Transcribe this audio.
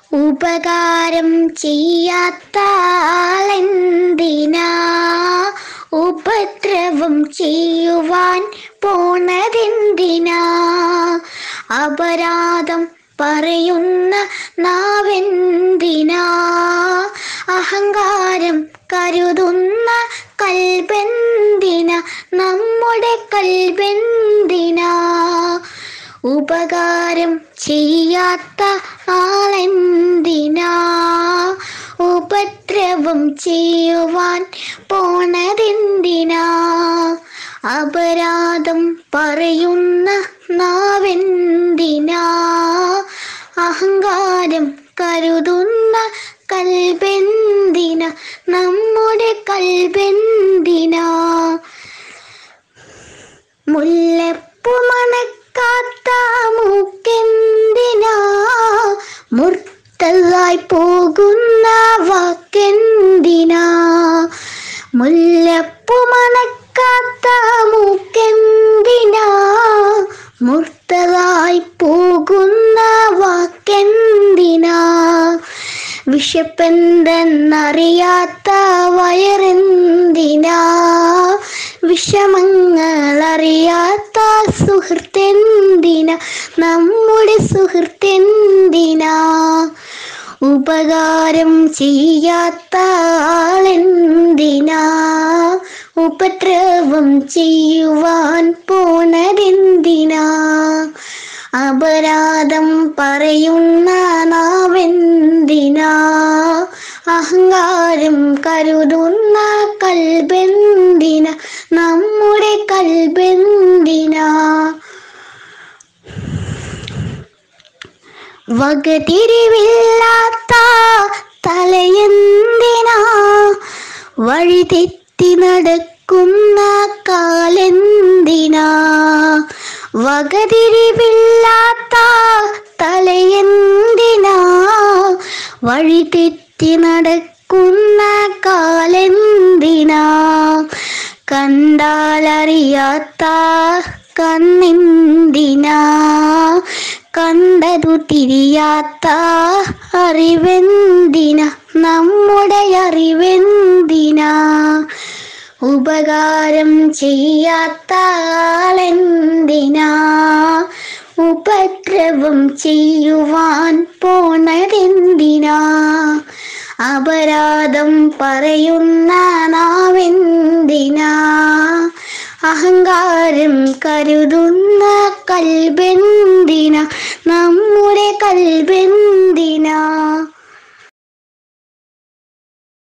ഉപകാരം ചെയ്യാത്ത ആളെന്തിനാ ഉപദ്രവം ചെയ്യുവാൻ പോണതെന്തിനാ അപരാധം പറയുന്ന നാവെന്തിനാ അഹങ്കാരം കരുതുന്ന കൽബെന്തിന നമ്മുടെ കൽബെന്തിനാ ഉപകാരം ചെയ്യാത്ത ആളെന്തിനാ ഉപദ്രവം ചെയ്യുവാൻ പോണതെന്തിനാ അപരാധം പറയുന്ന നാവെന്തിനാ അഹങ്കാരം കരുതുന്ന കൽബെന്തിന നമ്മുടെ കൽബെന്തിനാ മുല്ലപ്പൂ മണക്കാത്ത മൂക്കെന്തിനാ മുർത്തലായി പോകുന്ന വാക്കെന്തിനാ മുല്ലപ്പൂ മണക്കാത്ത മൂക്കെന്തിനാ മുർത്തലായി പോകുന്ന വാക്കെന്തിനാ വിശപ്പെന്തെന്നറിയാത്ത വയറെന്തിനാ വിഷമങ്ങളറിയാത്ത സുഹൃത്തെന്തിന നമ്മുടെ സുഹൃത്തെന്തിനാ ഉപകാരം ചെയ്യാത്ത ആളെന്തിനാ ഉപദ്രവം ചെയ്യുവാൻ പോണതെന്തിനാ അപരാധം പറയുന്ന നാവെന്തിനാ അഹങ്കാരം കരുതുന്ന കൽബെന്തിന നമ്മുടെ കൽബെന്തിനാ വകതിരിവില്ലാത്ത തലയെന്തിനാ വഴി തെറ്റി നടക്കുന്ന കാലെന്തിനാ വകതിരിവില്ലാത്ത തലയെന്തിനാ വഴി തെറ്റി നടക്കുന്ന കാലെന്തിനാ കണ്ടാലറിയാത്ത കണ്ണെന്തിനാ കണ്ടതു തിരിയാത്ത അറിവെന്തിന നമ്മുടെ അറിവെന്തിനാ ഉപകാരം ചെയ്യാത്ത ആളെന്തിനാ ഉപദ്രവം ചെയ്യുവാൻ പോണതെന്തിനാ അപരാധം പറയുന്ന നാവെന്തിനാ അഹങ്കാരം കരുതുന്ന കൽബെന്തിന നമ്മുടെ